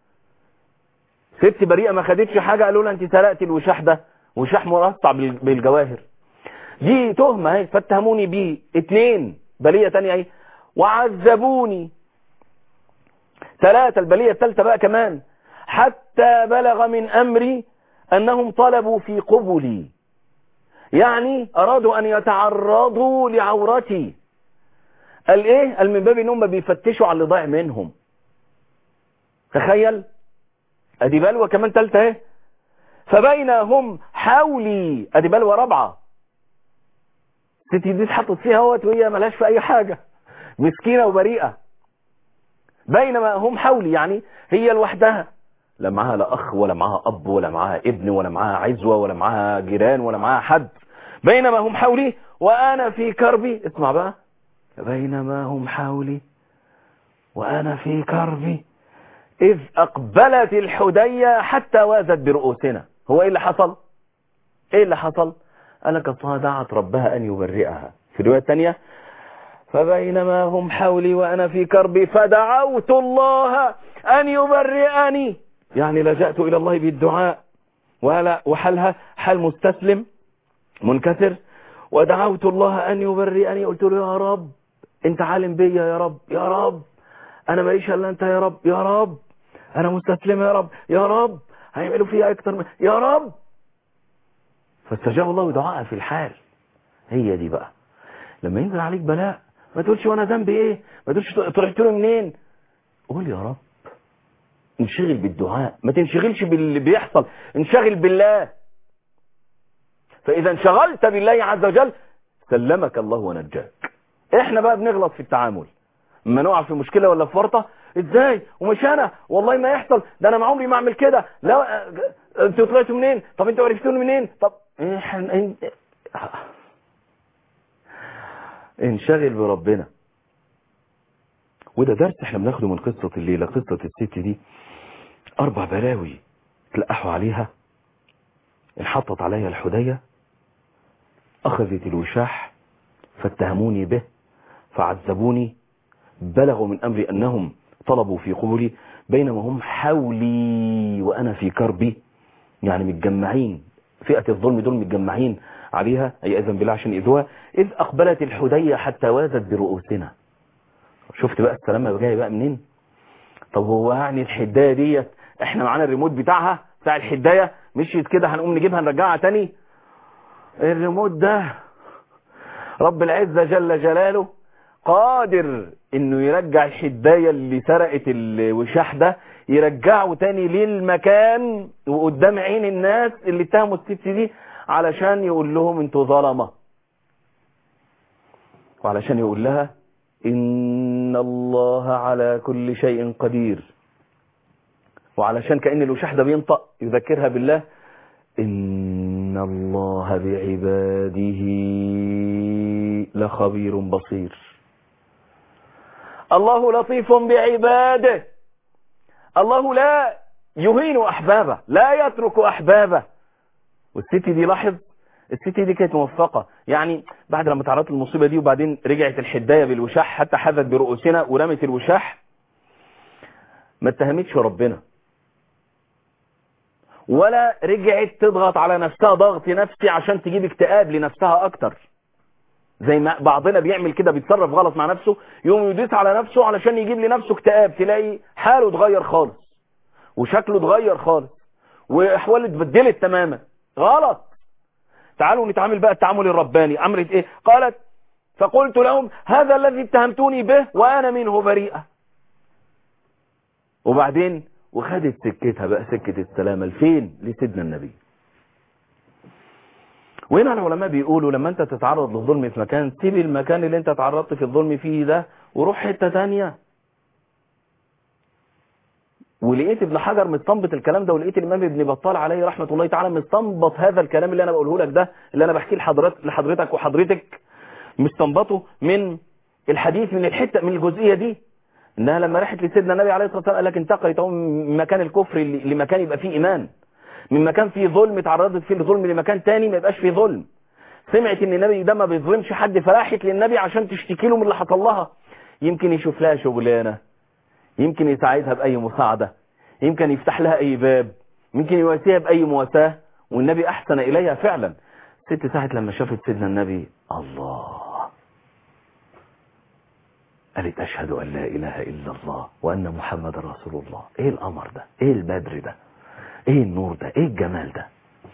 ست بريئة ما خدتش حاجة قالوا لها انت سرقت الوشاح ده وشاح مرصع بالجواهر دي تهمة اهي فاتهموني بيه اتنين بلية تانية اهي وعذبوني ثلاثة البلية الثالثة بقى كمان حتى بلغ من أمري أنهم طلبوا في قبلي يعني أرادوا أن يتعرضوا لعورتي قال إيه قال من باب أنهم بيفتشوا على اللي ضاع منهم تخيل أدي بلوى كمان تالتة اهي فبين هم حولي أدي بلوى رابعة ستي دي اتحطت فيها اهوت وهي ملهاش في أي حاجة مسكينة وبريئة بينما هم حولي يعني هي لوحدها لا معاها لا أخ ولا معاها أب ولا معاها ابن ولا معاها عزوة ولا معاها جيران ولا معاها حد بينما هم حولي وأنا في كربي اسمع بقى بينما هم حولي وأنا في كربي إذ أقبلت الحدية حتى وازت برؤوسنا هو إيه اللي حصل إيه اللي حصل قالك أصلا دعت ربها أن يبرئها في الرواية الثانية فبينما هم حولي وأنا في كربي فدعوت الله أن يبرئني يعني لجأت إلى الله بالدعاء ولا وحلها حال مستسلم منكسر ودعوت الله أن يبرئني قلت له يا رب انت عالم بيا يا رب يا رب انا ماليش الا انت يا رب يا رب انا مستسلم يا رب يا رب هيعملوا فيها اكتر من يا رب فاستجاب الله دعاءها في الحال هي دي بقى لما ينزل عليك بلاء ما تقولش وانا ذنبي ايه ما تقولش طلعت له منين قول يا رب انشغل بالدعاء ما تنشغلش باللي بيحصل انشغل بالله فاذا انشغلت بالله عز وجل سلمك الله ونجاك احنا بقى بنغلط في التعامل اما نقع في مشكله ولا في ورطه ازاي ومش انا والله ما يحصل ده انا ما عمري ما اعمل كده لا انتوا طلعتوا منين طب انتوا عرفتوني منين طب إحنا- إن- انشغل بربنا وده درس احنا بناخده من قصة الليلة قصة الست دي اربع بلاوي تلقحوا عليها انحطت عليها الحدية اخذت الوشاح فاتهموني به فعذبوني بلغوا من امري انهم طلبوا في قبولي بينما هم حولي وانا في كربي يعني متجمعين فئة الظلم دول متجمعين عليها اي اذن بالله عشان يأذوها اذ اقبلت الحدية حتى وازت برؤوسنا شفت بقى السلامة جاي بقى منين طب هو يعني الحداية ديت احنا معانا الريموت بتاعها بتاع الحداية مشيت كده هنقوم نجيبها نرجعها تاني الريموت ده رب العزة جل جلاله قادر انه يرجع الحداية اللي سرقت الوشاح ده يرجعه تاني للمكان وقدام عين الناس اللي اتهموا الست دي علشان يقول لهم انتوا ظلمة وعلشان يقول لها إن الله على كل شيء قدير وعلشان كأن الوشاح ده بينطق يذكرها بالله إن الله بعباده لخبير بصير الله لطيف بعباده الله لا يهين أحبابه لا يترك أحبابه والست دي لاحظ الست دي كانت موفقة يعني بعد لما تعرضت المصيبة دي وبعدين رجعت الحداية بالوشاح حتى حذت برؤوسنا ورمت الوشاح ما اتهمتش ربنا ولا رجعت تضغط على نفسها ضغط نفسي عشان تجيب اكتئاب لنفسها اكتر زي ما بعضنا بيعمل كده بيتصرف غلط مع نفسه يوم يدوس على نفسه علشان يجيب لنفسه اكتئاب تلاقي حاله اتغير خالص وشكله اتغير خالص واحواله اتبدلت تماما غلط تعالوا نتعامل بقى التعامل الرباني عملت ايه قالت فقلت لهم هذا الذي اتهمتوني به وانا منه بريئة وبعدين وخدت سكتها بقى سكة السلامة لفين لسيدنا النبي وهنا العلماء بيقولوا لما انت تتعرض للظلم في مكان سيب المكان اللي انت تعرضت في الظلم فيه ده وروح حتة تانية ولقيت ابن حجر مستنبط الكلام ده ولقيت الامام ابن بطال عليه رحمه الله تعالى مستنبط هذا الكلام اللي انا بقوله لك ده اللي انا بحكيه لحضرتك لحضرتك وحضرتك مستنبطه من الحديث من الحته من الجزئيه دي انها لما راحت لسيدنا النبي عليه الصلاه والسلام قال لك انتقلت اهو من مكان الكفر ل- لمكان يبقى فيه ايمان من مكان فيه ظلم اتعرضت فيه لظلم لمكان تاني ما يبقاش فيه ظلم سمعت ان النبي ده ما بيظلمش حد فراحت للنبي عشان تشتكي له من اللي حصل لها يمكن يشوف لها شغلانه يمكن يساعدها بأي مساعدة يمكن يفتح لها أي باب يمكن يواسيها بأي مواساة والنبي أحسن إليها فعلا ست ساعة لما شافت سيدنا النبي الله قالت أشهد أن لا إله إلا الله وأن محمد رسول الله إيه الأمر ده إيه البدر ده إيه النور ده إيه الجمال ده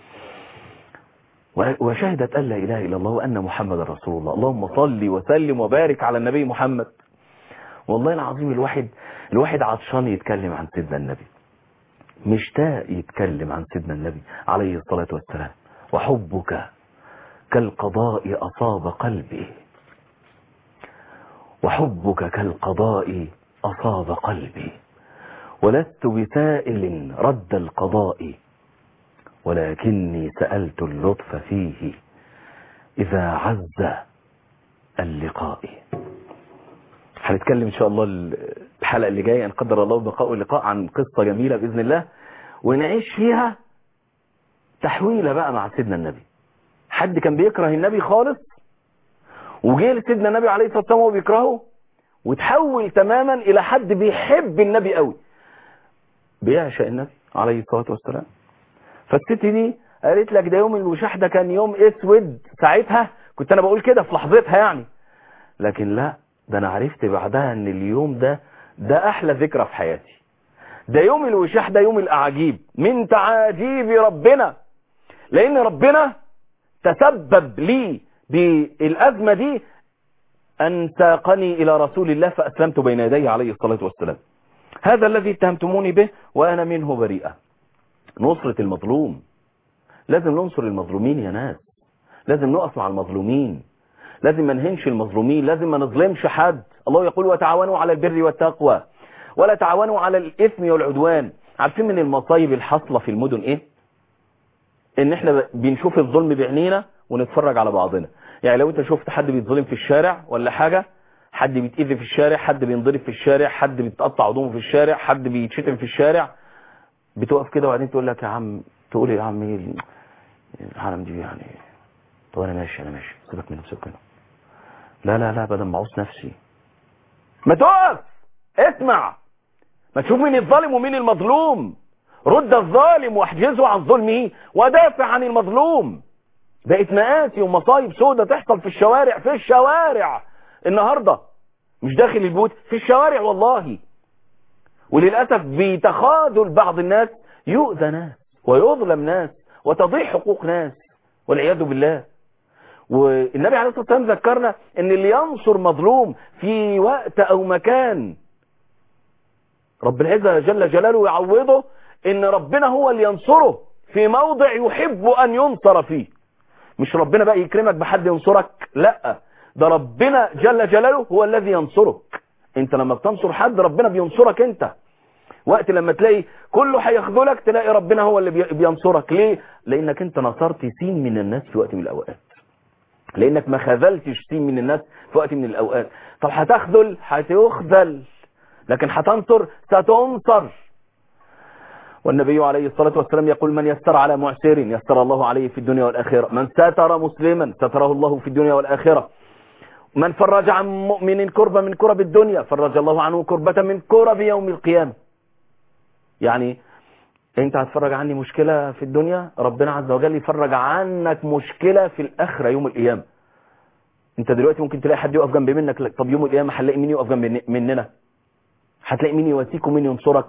و- وشهدت أن لا إله إلا الله وأن محمد رسول الله اللهم صل وسلم وبارك على النبي محمد والله العظيم الواحد الواحد عطشان يتكلم عن سيدنا النبي مشتاق يتكلم عن سيدنا النبي عليه الصلاة والسلام وحبك كالقضاء أصاب قلبي وحبك كالقضاء أصاب قلبي ولست بسائل رد القضاء ولكني سألت اللطف فيه إذا عز اللقاء هنتكلم ان شاء الله الحلقة اللي جاية ان قدر الله بقاء اللقاء عن قصة جميلة بإذن الله ونعيش فيها تحويلة بقى مع سيدنا النبي حد كان بيكره النبي خالص وجه لسيدنا النبي عليه الصلاة والسلام وهو بيكرهه وتحول تماما الى حد بيحب النبي قوي بيعشق النبي عليه الصلاة والسلام فالست دي قالت لك ده يوم الوشاح ده كان يوم اسود ساعتها كنت انا بقول كده في لحظتها يعني لكن لا ده انا عرفت بعدها ان اليوم ده ده احلى ذكرى في حياتي ده يوم الوشاح ده يوم الاعاجيب من تعاجيب ربنا لان ربنا تسبب لي بالازمة دي ان ساقني الى رسول الله فاسلمت بين يديه عليه الصلاة والسلام هذا الذي اتهمتموني به وانا منه بريئة نصرة المظلوم لازم ننصر المظلومين يا ناس لازم نقف مع المظلومين لازم ما نهنش المظلومين لازم ما نظلمش حد الله يقول وتعاونوا على البر والتقوى ولا تعاونوا على الإثم والعدوان عارفين من المصايب الحاصلة في المدن ايه ان احنا بنشوف الظلم بعينينا ونتفرج على بعضنا يعني لو انت شفت حد بيتظلم في الشارع ولا حاجة حد بيتأذي في الشارع حد بينضرب في الشارع حد بيتقطع عضوه في الشارع حد بيتشتم في الشارع بتقف كده وبعدين تقول لك يا عم تقول يا عم ايه العالم دي يعني طب انا ماشي انا ماشي سيبك منه سيبك منه لا لا لا بدل ما اعوز نفسي ما تقف اسمع ما تشوف مين الظالم ومين المظلوم رد الظالم واحجزه عن ظلمه ودافع عن المظلوم بقت مآسي ومصايب سودة تحصل في الشوارع في الشوارع النهاردة مش داخل البيوت في الشوارع والله وللأسف بتخاذل بعض الناس يؤذى ناس ويظلم ناس وتضيع حقوق ناس والعياذ بالله والنبي عليه الصلاة والسلام ذكرنا ان اللي ينصر مظلوم في وقت او مكان رب العزة جل جلاله يعوضه ان ربنا هو اللي ينصره في موضع يحب ان ينصر فيه مش ربنا بقى يكرمك بحد ينصرك لا ده ربنا جل جلاله هو الذي ينصرك انت لما بتنصر حد ربنا بينصرك انت وقت لما تلاقي كله هيخذلك تلاقي ربنا هو اللي بينصرك ليه لانك انت نصرت سين من الناس في وقت من الاوقات لانك ما خذلتش سين من الناس في وقت من الاوقات طب هتخذل هتخذل لكن هتنصر ستنصر والنبي عليه الصلاة والسلام يقول من يسر على معسر يسر الله عليه في الدنيا والآخرة من ستر مسلما ستره الله في الدنيا والآخرة من فرج عن مؤمن كربة من كرب الدنيا فرج الله عنه كربة من كرب يوم القيامة يعني انت هتفرج عني مشكلة في الدنيا ربنا عز وجل يفرج عنك مشكلة في الآخرة يوم القيامة انت دلوقتي ممكن تلاقي حد يقف جنب منك طب يوم القيامة هنلاقي مين يقف جنب مننا هتلاقي مين يواسيك ومين ينصرك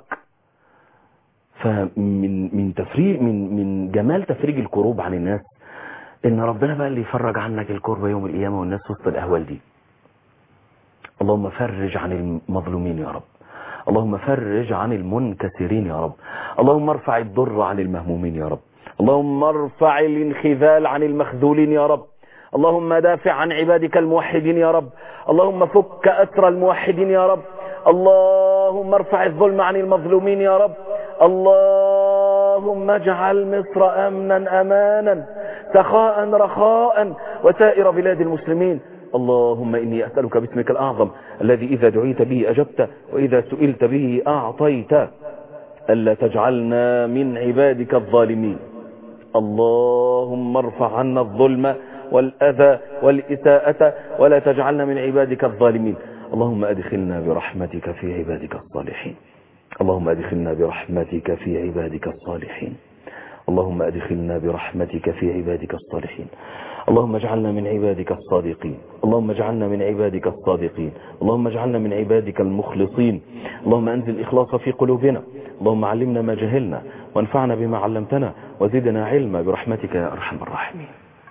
فمن من تفريج من من جمال تفريج الكروب عن الناس ان ربنا بقى اللي يفرج عنك الكربة يوم القيامة والناس وسط الاهوال دي اللهم فرج عن المظلومين يا رب اللهم فرج عن المنكسرين يا رب اللهم ارفع الضر عن المهمومين يا رب اللهم ارفع الانخذال عن المخذولين يا رب اللهم دافع عن عبادك الموحدين يا رب اللهم فك أسر الموحدين يا رب اللهم ارفع الظلم عن المظلومين يا رب اللهم اجعل مصر أمنا أمانا سخاء رخاء وسائر بلاد المسلمين اللهم إني أسألك باسمك الأعظم الذي إذا دعيت به أجبت وإذا سئلت به أعطيت ألا تجعلنا من عبادك الظالمين اللهم ارفع عنا الظلم والأذى والإساءة ولا تجعلنا من عبادك الظالمين اللهم أدخلنا برحمتك في عبادك الصالحين اللهم أدخلنا برحمتك في عبادك الصالحين اللهم أدخلنا برحمتك في عبادك الصالحين اللهم اجعلنا من عبادك الصادقين اللهم اجعلنا من عبادك الصادقين اللهم اجعلنا من عبادك المخلصين اللهم أنزل الإخلاص في قلوبنا اللهم علمنا ما جهلنا وانفعنا بما علمتنا وزدنا علما برحمتك يا أرحم الراحمين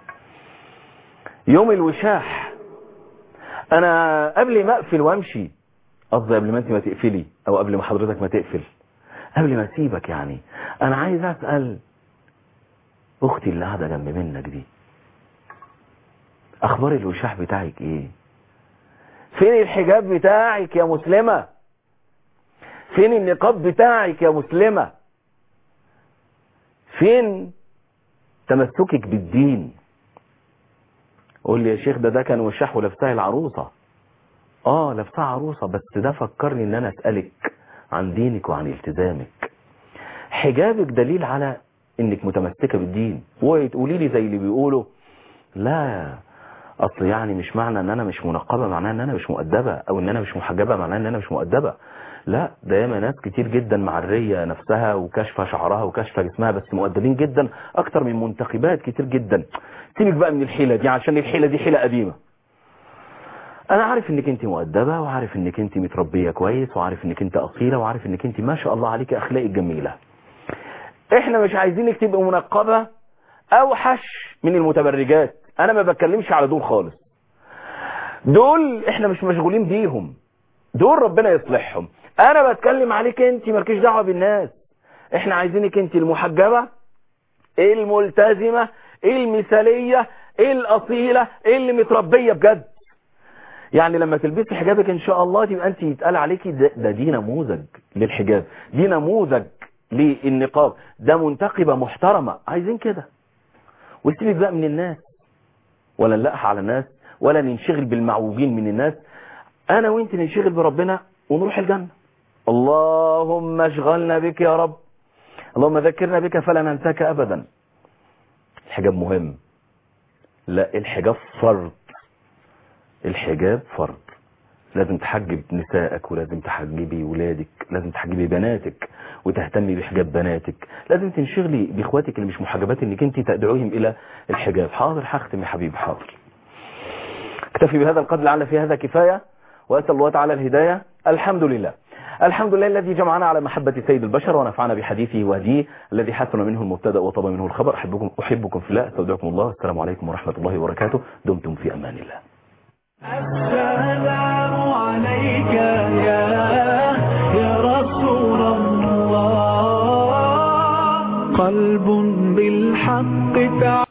يوم الوشاح أنا قبل ما أقفل وأمشي قصدي قبل ما أنت ما تقفلي أو قبل ما حضرتك ما تقفل قبل ما أسيبك يعني أنا عايز أسأل أختي اللي قاعدة جنب منك دي أخبار الوشاح بتاعك إيه فين الحجاب بتاعك يا مسلمة فين النقاب بتاعك يا مسلمة فين تمسكك بالدين قول لي يا شيخ ده ده كان وشاح ولبسها العروسة اه لبسها عروسة بس ده فكرني ان انا اسألك عن دينك وعن التزامك حجابك دليل على انك متمسكة بالدين وتقولي لي زي اللي بيقولوا لا اصل يعني مش معنى ان انا مش منقبة معناه ان انا مش مؤدبة او ان انا مش محجبة معناه ان انا مش مؤدبة لا ده ياما ناس كتير جدا معرية نفسها وكاشفة شعرها وكاشفة جسمها بس مؤدبين جدا اكتر من منتخبات كتير جدا سيبك بقى من الحيلة دي عشان الحيلة دي حيلة قديمة انا عارف انك انت مؤدبة وعارف انك انت متربية كويس وعارف انك انت اصيلة وعارف انك انت ما شاء الله عليك اخلاقك جميلة احنا مش عايزينك تبقى منقبة اوحش من المتبرجات انا ما بتكلمش على دول خالص دول احنا مش مشغولين بيهم دول ربنا يصلحهم انا بتكلم عليك انت مالكيش دعوه بالناس احنا عايزينك انت المحجبه الملتزمه المثاليه الاصيله اللي متربيه بجد يعني لما تلبسي حجابك ان شاء الله تبقى انت يتقال عليكي ده, ده دي نموذج للحجاب دي نموذج للنقاب ده منتقبة محترمة عايزين كده وسيبك بقى من الناس ولا نلقح على الناس ولا ننشغل بالمعوجين من الناس انا وانت ننشغل بربنا ونروح الجنة اللهم اشغلنا بك يا رب اللهم ذكرنا بك فلا ننساك ابدا الحجاب مهم لا الحجاب فرض الحجاب فرض لازم تحجب نسائك ولازم تحجبي ولادك لازم تحجبي بناتك وتهتمي بحجاب بناتك لازم تنشغلي باخواتك اللي مش محجبات انك انت تدعوهم الى الحجاب حاضر هختم يا حبيبي حاضر اكتفي بهذا القدر لعل في هذا كفاية واسال الله تعالى الهداية الحمد لله الحمد لله الذي جمعنا على محبة سيد البشر ونفعنا بحديثه وهديه الذي حسن منه المبتدا وطب منه الخبر أحبكم, أحبكم في الله استودعكم الله السلام عليكم ورحمة الله وبركاته دمتم في أمان الله السلام عليك يا يا رسول الله قلب بالحق تعالى